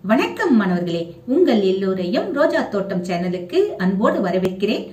வணக்கம் மாணவர்களே உங்கள் எல்லோரையும் ரோஜா தோட்டம் சேனலுக்கு அன்போடு வரவேற்கிறேன்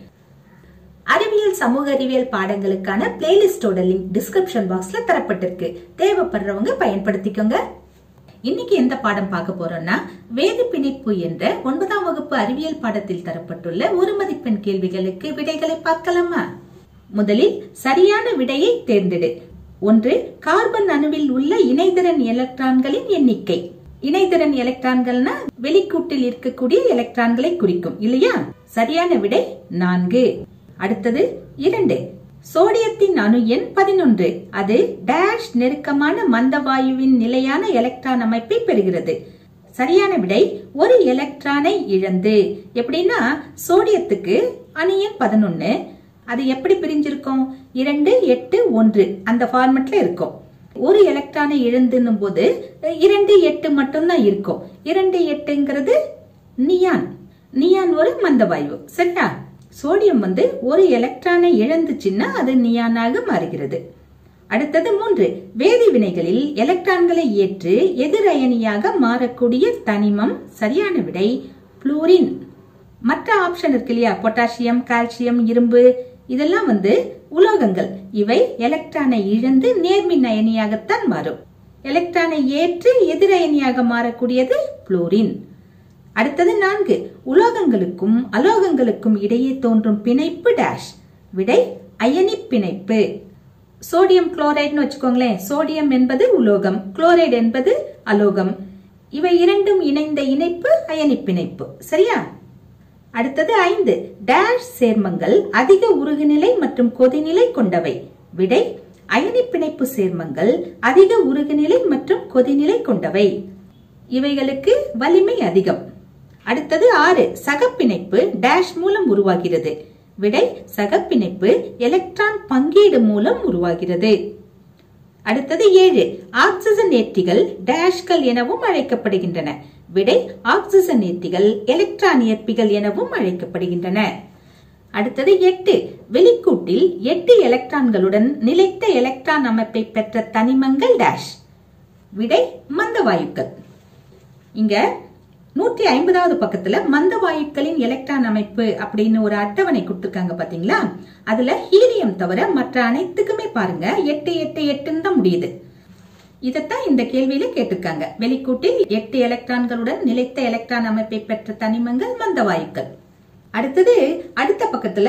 அறிவியல் சமூக அறிவியல் பாடங்களுக்கான பிளேலிஸ்டோட லிங்க் டிஸ்கிரிப்ஷன் பாக்ஸ்ல தரப்பட்டிருக்கு தேவைப்படுறவங்க பயன்படுத்திக்கோங்க இன்னைக்கு எந்த பாடம் பார்க்க போறோம்னா வேதி பிணைப்பு என்ற ஒன்பதாம் வகுப்பு அறிவியல் பாடத்தில் தரப்பட்டுள்ள ஒரு மதிப்பெண் கேள்விகளுக்கு விடைகளை பார்க்கலாமா முதலில் சரியான விடையை தேர்ந்தெடு ஒன்று கார்பன் அணுவில் உள்ள இணைதிறன் எலக்ட்ரான்களின் எண்ணிக்கை இணைதிறன் எலக்ட்ரான்கள்னா வெளிக்கூட்டில் இருக்கக்கூடிய எலக்ட்ரான்களை குறிக்கும் இல்லையா சரியான விடை நான்கு அடுத்தது இரண்டு சோடியத்தின் அணு எண் பதினொன்று அது டேஷ் நெருக்கமான மந்த வாயுவின் நிலையான எலக்ட்ரான் அமைப்பை பெறுகிறது சரியான விடை ஒரு எலக்ட்ரானை இழந்து எப்படின்னா சோடியத்துக்கு அணு எண் பதினொன்னு அது எப்படி பிரிஞ்சிருக்கும் இரண்டு எட்டு ஒன்று அந்த ஃபார்மெட்ல இருக்கும் ஒரு எலக்ட்ரானை இழந்துன்னும் போது இரண்டு எட்டு மட்டும்தான் இருக்கும் இரண்டு எட்டுங்கிறது நியான் நியான் ஒரு மந்தவாயு சரியா சோடியம் வந்து ஒரு எலக்ட்ரானை இழந்துச்சுன்னா அது நியானாக மாறுகிறது அடுத்தது மூன்று வேதி வினைகளில் எலக்ட்ரான்களை ஏற்று எதிரயனியாக மாறக்கூடிய தனிமம் சரியான விடை புளூரின் மற்ற ஆப்ஷன் இருக்கு இல்லையா பொட்டாசியம் கால்சியம் இரும்பு இதெல்லாம் வந்து உலோகங்கள் இவை எலக்ட்ரானை இழந்து நேர்மின் அயனியாகத்தான் மாறும் எலக்ட்ரானை ஏற்று எதிரயனியாக மாறக்கூடியது புளோரின் அடுத்தது நான்கு உலோகங்களுக்கும் அலோகங்களுக்கும் இடையே தோன்றும் பிணைப்பு டேஷ் விடை அயனி பிணைப்பு சோடியம் குளோரைட்னு வச்சுக்கோங்களேன் சோடியம் என்பது உலோகம் குளோரைடு என்பது அலோகம் இவை இரண்டும் இணைந்த இணைப்பு அயனி பிணைப்பு சரியா அடுத்தது ஐந்து டேஷ் சேர்மங்கள் அதிக உருகுநிலை மற்றும் கொதிநிலை கொண்டவை விடை அயனி பிணைப்பு சேர்மங்கள் அதிக உருகுநிலை மற்றும் கொதிநிலை கொண்டவை இவைகளுக்கு வலிமை அதிகம் அடுத்தது ஆறு சகப்பிணைப்பு டேஷ் மூலம் உருவாகிறது விடை சகப்பிணைப்பு எலக்ட்ரான் பங்கீடு மூலம் உருவாகிறது அடுத்தது ஏழு ஆக்சிஜன் ஏற்றிகள் டேஷ்கள் எனவும் அழைக்கப்படுகின்றன விடை ஆக்சிஜன் ஏற்றிகள் எலக்ட்ரான் ஏற்பிகள் எனவும் அழைக்கப்படுகின்றன அடுத்தது எட்டு வெளிக்கூட்டில் எட்டு எலக்ட்ரான்களுடன் நிலைத்த எலக்ட்ரான் அமைப்பை பெற்ற தனிமங்கள் டேஷ் விடை மந்த வாயுக்கள் இங்க நூற்றி ஐம்பதாவது பக்கத்துல மந்த வாயுக்களின் எலக்ட்ரான் அமைப்பு அப்படின்னு ஒரு அட்டவணை கொடுத்திருக்காங்க பாத்தீங்களா அதுல ஹீலியம் தவிர மற்ற அனைத்துக்குமே பாருங்க எட்டு எட்டு எட்டுன்னு தான் முடியுது இதத்தான் இந்த கேள்வியில கேட்டிருக்காங்க வெளிக்கூட்டில் எட்டு எலக்ட்ரான்களுடன் நிலைத்த எலக்ட்ரான் அமைப்பை பெற்ற தனிமங்கள் மந்த வாயுக்கள் அடுத்தது அடுத்த பக்கத்துல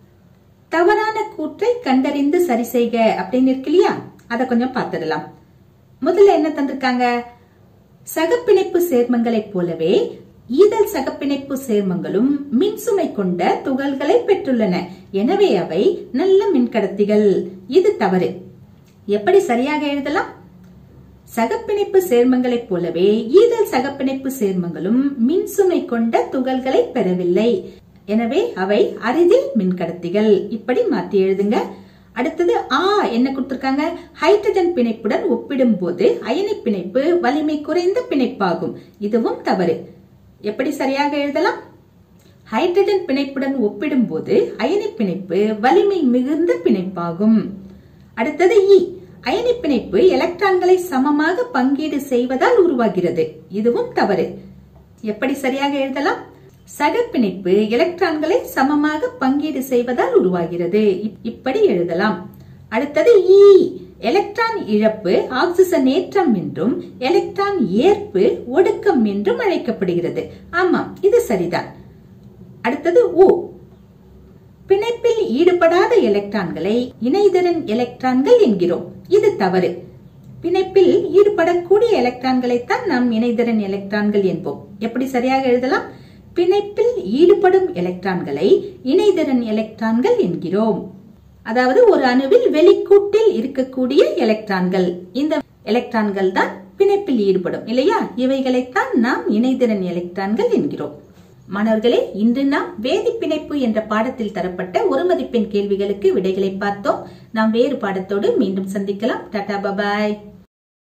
தவறான கூற்றை கண்டறிந்து சரி செய்க அப்படின்னு இருக்கு இல்லையா அதை கொஞ்சம் பார்த்துடலாம் முதல்ல என்ன தந்திருக்காங்க சகப்பிணைப்பு சேர்மங்களைப் போலவே ஈதல் சகப்பிணைப்பு சேர்மங்களும் மின்சுமை கொண்ட துகள்களை பெற்றுள்ளன எனவே அவை நல்ல மின்கடத்திகள் இது தவறு எப்படி சரியாக எழுதலாம் சகப்பிணைப்பு சேர்மங்களைப் போலவே ஈதல் சகப்பிணைப்பு சேர்மங்களும் மின்சுமை கொண்ட துகள்களை பெறவில்லை எனவே அவை அரிதில் மின்கடத்திகள் இப்படி மாற்றி எழுதுங்க அடுத்தது ஆ என்ன கொடுத்திருக்காங்க ஹைட்ரஜன் பிணைப்புடன் ஒப்பிடும் போது அயனி பிணைப்பு வலிமை குறைந்த பிணைப்பாகும் இதுவும் தவறு எப்படி சரியாக எழுதலாம் ஹைட்ரஜன் பிணைப்புடன் ஒப்பிடும் போது அயனி பிணைப்பு வலிமை மிகுந்த பிணைப்பாகும் அடுத்தது இ அயனி பிணைப்பு எலக்ட்ரான்களை சமமாக பங்கீடு செய்வதால் உருவாகிறது இதுவும் தவறு எப்படி சரியாக எழுதலாம் சகப்பிணைப்பு எலக்ட்ரான்களை சமமாக பங்கீடு செய்வதால் உருவாகிறது இப்படி எழுதலாம் அடுத்தது இ எலக்ட்ரான் இழப்பு ஆக்சிஜன் ஏற்றம் என்றும் எலக்ட்ரான் ஏற்பு ஒடுக்கம் என்றும் அழைக்கப்படுகிறது ஆமாம் இது சரிதான் அடுத்தது உ பிணைப்பில் ஈடுபடாத எலக்ட்ரான்களை இணைதிறன் எலக்ட்ரான்கள் என்கிறோம் இது தவறு பிணைப்பில் ஈடுபடக்கூடிய எலக்ட்ரான்களைத்தான் நாம் இணைதிறன் எலக்ட்ரான்கள் என்போம் எப்படி சரியாக எழுதலாம் பிணைப்பில் ஈடுபடும் எலக்ட்ரான்களை இணைதிறன் எலக்ட்ரான்கள் என்கிறோம் அதாவது ஒரு அணுவில் வெளிக்கூட்டில் இருக்கக்கூடிய எலக்ட்ரான்கள் இந்த எலக்ட்ரான்கள் தான் பிணைப்பில் ஈடுபடும் இல்லையா இவைகளைத்தான் நாம் இணைதிறன் எலக்ட்ரான்கள் என்கிறோம் மாணவர்களே இன்று நாம் வேதி பிணைப்பு என்ற பாடத்தில் தரப்பட்ட ஒரு மதிப்பெண் கேள்விகளுக்கு விடைகளை பார்த்தோம் நாம் வேறு பாடத்தோடு மீண்டும் சந்திக்கலாம் டாடா பபாய்